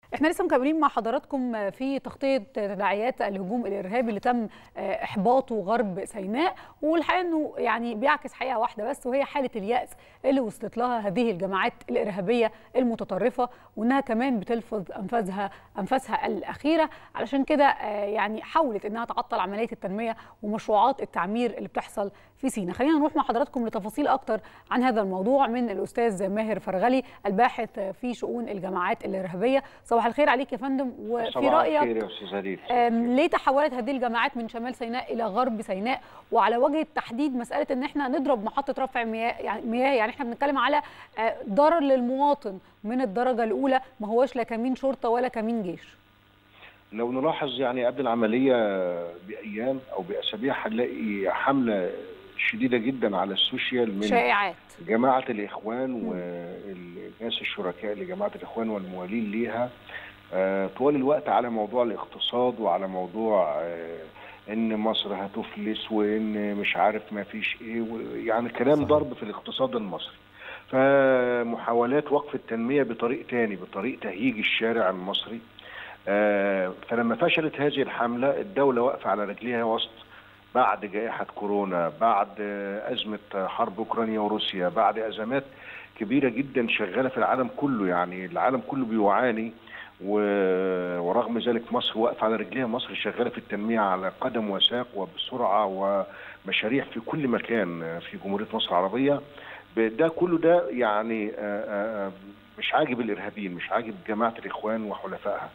احنا لسه مكملين مع حضراتكم في تغطيه تداعيات الهجوم الارهابي اللي تم احباطه غرب سيناء والحقيقه انه يعني بيعكس حقيقه واحده بس وهي حاله الياس اللي وصلت لها هذه الجماعات الارهابيه المتطرفه وانها كمان بتلفظ انفاسها انفاسها الاخيره علشان كده يعني حاولت انها تعطل عمليه التنميه ومشروعات التعمير اللي بتحصل في سيناء خلينا نروح مع حضراتكم لتفاصيل اكتر عن هذا الموضوع من الاستاذ ماهر فرغلي الباحث في شؤون الجماعات الارهابيه صباح الخير عليك يا فندم وفي رايك ليه تحولت هذه الجماعات من شمال سيناء الى غرب سيناء وعلى وجه التحديد مساله ان احنا نضرب محطه رفع مياه يعني مياه يعني احنا بنتكلم على ضرر للمواطن من الدرجه الاولى ما هوش لا كمين شرطه ولا كمين جيش لو نلاحظ يعني قبل العمليه بايام او باسابيع هنلاقي حمله شديده جدا على السوشيال من شائعات جماعه الاخوان والناس الشركاء لجماعه الاخوان والموالين ليها طوال الوقت على موضوع الاقتصاد وعلى موضوع ان مصر هتفلس وان مش عارف ما فيش ايه يعني كلام ضرب في الاقتصاد المصري فمحاولات وقف التنميه بطريق تاني بطريق تهييج الشارع المصري فلما فشلت هذه الحمله الدوله واقفه على رجليها وسط بعد جائحه كورونا بعد ازمه حرب اوكرانيا وروسيا بعد ازمات كبيره جدا شغاله في العالم كله يعني العالم كله بيعاني ورغم ذلك مصر واقفه على رجليها مصر شغاله في التنميه على قدم وساق وبسرعه ومشاريع في كل مكان في جمهوريه مصر العربيه ده كله ده يعني مش عاجب الارهابيين مش عاجب جماعه الاخوان وحلفائها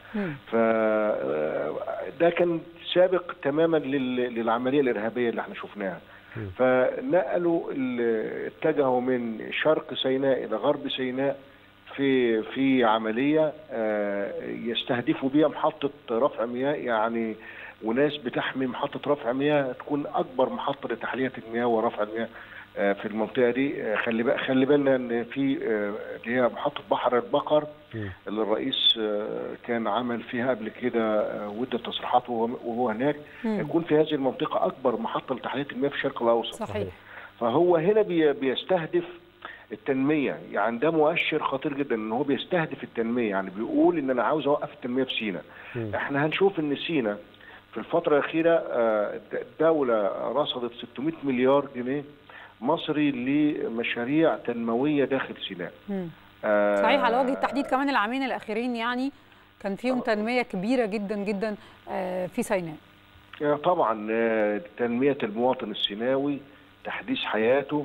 فده كان سابق تماما للعمليه الارهابيه اللي احنا شفناها فنقلوا اتجهوا من شرق سيناء الى غرب سيناء في في عمليه يستهدفوا بيها محطه رفع مياه يعني وناس بتحمي محطه رفع مياه تكون اكبر محطه لتحليه المياه ورفع المياه في المنطقه دي خلي بقى خلي بالنا ان في اللي هي محطه بحر البقر اللي الرئيس كان عمل فيها قبل كده وده تصريحات وهو هناك يكون في هذه المنطقه اكبر محطه لتحليه المياه في الشرق الاوسط صحيح فهو هنا بيستهدف التنميه يعني ده مؤشر خطير جدا ان هو بيستهدف التنميه يعني بيقول ان انا عاوز اوقف التنميه في سينا احنا هنشوف ان سينا في الفتره الاخيره الدوله رصدت 600 مليار جنيه مصري لمشاريع تنمويه داخل سيناء آه صحيح على وجه التحديد كمان العامين الاخيرين يعني كان فيهم تنميه كبيره جدا جدا آه في سيناء طبعا آه تنميه المواطن السيناوي تحديث حياته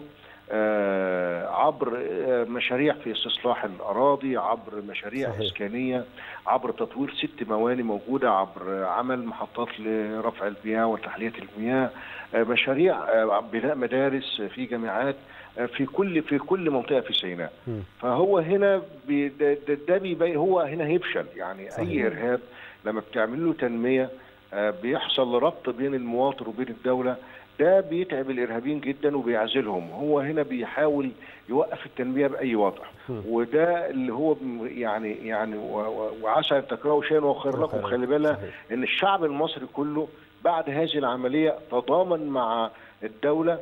عبر مشاريع في استصلاح الاراضي عبر مشاريع صحيح. اسكانيه عبر تطوير ست مواني موجوده عبر عمل محطات لرفع المياه وتحليه المياه مشاريع بناء مدارس في جامعات في كل في كل منطقه في سيناء فهو هنا بي ده بيبين هو هنا هيفشل يعني صحيح. اي ارهاب لما بتعمل له تنميه بيحصل ربط بين المواطن وبين الدوله ده بيتعب الارهابيين جدا وبيعزلهم هو هنا بيحاول يوقف التنميه باي وضع وده اللي هو يعني يعني وعسى ان تكرهوا شيئا وخير لكم خلي بالنا ان الشعب المصري كله بعد هذه العمليه تضامن مع الدوله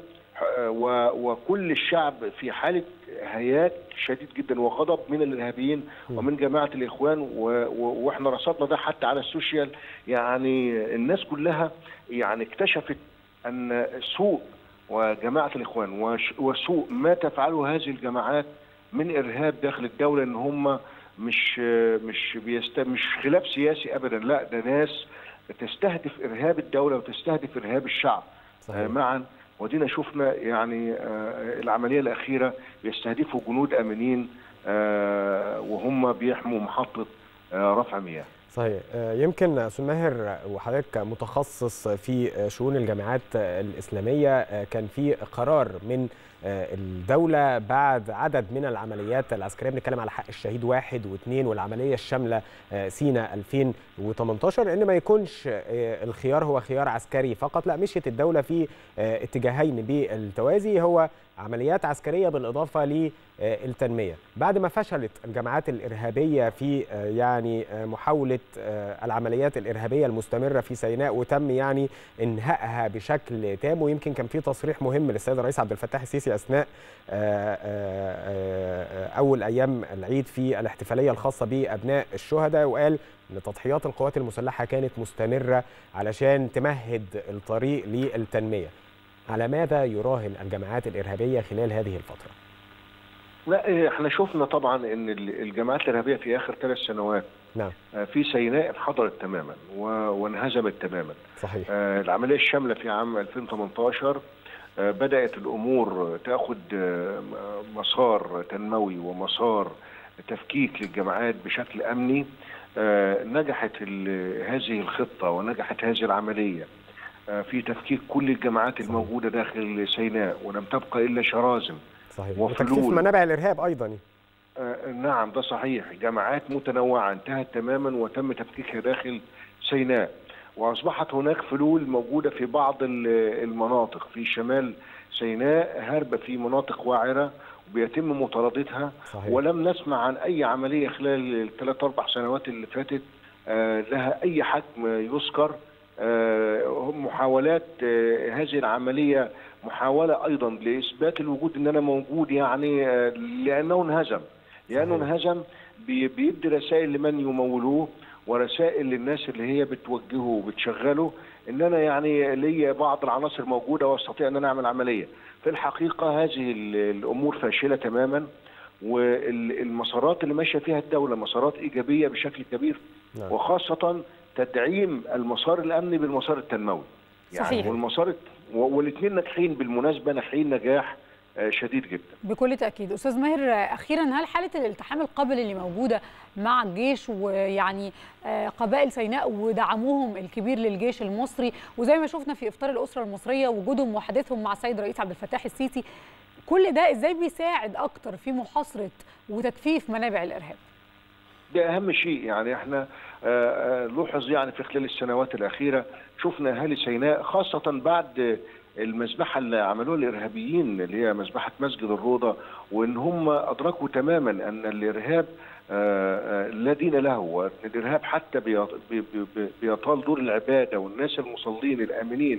وكل الشعب في حاله هياج شديد جدا وغضب من الارهابيين ومن جماعه الاخوان واحنا رصدنا ده حتى على السوشيال يعني الناس كلها يعني اكتشفت ان سوء وجماعه الاخوان وسوء ما تفعله هذه الجماعات من ارهاب داخل الدوله ان هم مش مش بيست مش خلاف سياسي ابدا لا ده ناس تستهدف ارهاب الدوله وتستهدف ارهاب الشعب صحيح. معا ودينا شفنا يعني العمليه الاخيره بيستهدفوا جنود امنين وهم بيحموا محطه رفع مياه صحيح يمكن استاذ ماهر وحضرتك متخصص في شؤون الجامعات الاسلاميه كان في قرار من الدولة بعد عدد من العمليات العسكرية بنتكلم على حق الشهيد واحد واثنين والعملية الشاملة سينا 2018 ان ما يكونش الخيار هو خيار عسكري فقط لا مشيت الدولة في اتجاهين بالتوازي هو عمليات عسكريه بالاضافه للتنميه بعد ما فشلت الجماعات الارهابيه في يعني محاوله العمليات الارهابيه المستمره في سيناء وتم يعني انهائها بشكل تام ويمكن كان في تصريح مهم للسيد الرئيس عبد الفتاح السيسي اثناء اول ايام العيد في الاحتفاليه الخاصه بابناء الشهداء وقال ان تضحيات القوات المسلحه كانت مستمره علشان تمهد الطريق للتنميه على ماذا يراهن الجماعات الارهابيه خلال هذه الفتره لا احنا شفنا طبعا ان الجماعات الارهابيه في اخر ثلاث سنوات نعم في سيناء انحدرت تماما وانهزمت تماما صحيح العمليه الشامله في عام 2018 بدات الامور تاخذ مسار تنموي ومسار تفكيك للجماعات بشكل امني نجحت هذه الخطه ونجحت هذه العمليه في تفكيك كل الجماعات الموجوده داخل سيناء ولم تبقى الا شرازم صحيح وتكثيف منابع الارهاب ايضا آه نعم ده صحيح جماعات متنوعه انتهت تماما وتم تفكيكها داخل سيناء واصبحت هناك فلول موجوده في بعض المناطق في شمال سيناء هاربه في مناطق واعره وبيتم مطاردتها صحيح. ولم نسمع عن اي عمليه خلال الثلاث اربع سنوات اللي فاتت آه لها اي حجم يذكر آه محاولات آه هذه العمليه محاوله ايضا لاثبات الوجود ان انا موجود يعني آه لانه انهزم لانه انهزم بيدي رسائل لمن يمولوه ورسائل للناس اللي هي بتوجهه وبتشغله ان انا يعني ليا بعض العناصر موجوده واستطيع ان انا اعمل عمليه في الحقيقه هذه الامور فاشله تماما والمسارات اللي ماشيه فيها الدوله مسارات ايجابيه بشكل كبير نعم. وخاصه تدعيم المسار الامني بالمسار التنموي يعني صحيح. والمسار والاثنين ناجحين بالمناسبه ناجحين نجاح شديد جدا بكل تاكيد استاذ ماهر اخيرا هل حاله الالتحام القبلي اللي موجوده مع الجيش ويعني قبائل سيناء ودعمهم الكبير للجيش المصري وزي ما شفنا في افطار الاسره المصريه وجودهم وحدتهم مع السيد الرئيس عبد الفتاح السيسي كل ده ازاي بيساعد اكتر في محاصره وتجفيف منابع الارهاب ده اهم شيء يعني احنا لوحظ يعني في خلال السنوات الاخيره شفنا اهالي سيناء خاصه بعد المذبحه اللي عملوها الارهابيين اللي هي مذبحه مسجد الروضه وان هم ادركوا تماما ان الارهاب لا دين له وان الارهاب حتى بيطال دور العباده والناس المصلين الامنين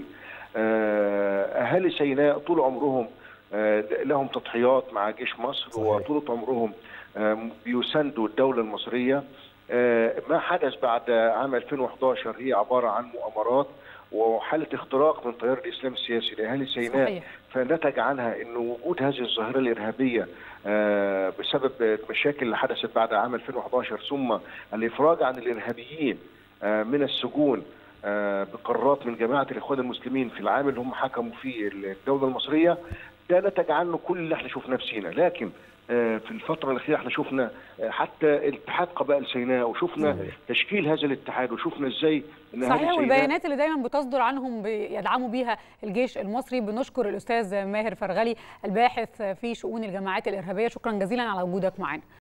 اهالي سيناء طول عمرهم لهم تضحيات مع جيش مصر صحيح. وطول عمرهم بيساندوا الدوله المصريه ما حدث بعد عام 2011 هي عباره عن مؤامرات وحاله اختراق من تيار الاسلام السياسي لاهالي سيناء صحيح. فنتج عنها انه وجود هذه الظاهره الارهابيه بسبب المشاكل اللي حدثت بعد عام 2011 ثم الافراج عن الارهابيين من السجون بقرارات من جماعه الاخوان المسلمين في العام اللي هم حكموا فيه الدوله المصريه ده نتج عنه كل اللي احنا شفناه في سيناء لكن في الفترة الأخيرة احنا شفنا حتى اتحاد قبائل سيناء وشفنا صحيح. تشكيل هذا الاتحاد وشفنا ازاي ان أهالي صحيح سيناء- والبيانات اللي دايما بتصدر عنهم بيدعموا بيها الجيش المصري بنشكر الاستاذ ماهر فرغلي الباحث في شؤون الجماعات الارهابيه شكرا جزيلا على وجودك معنا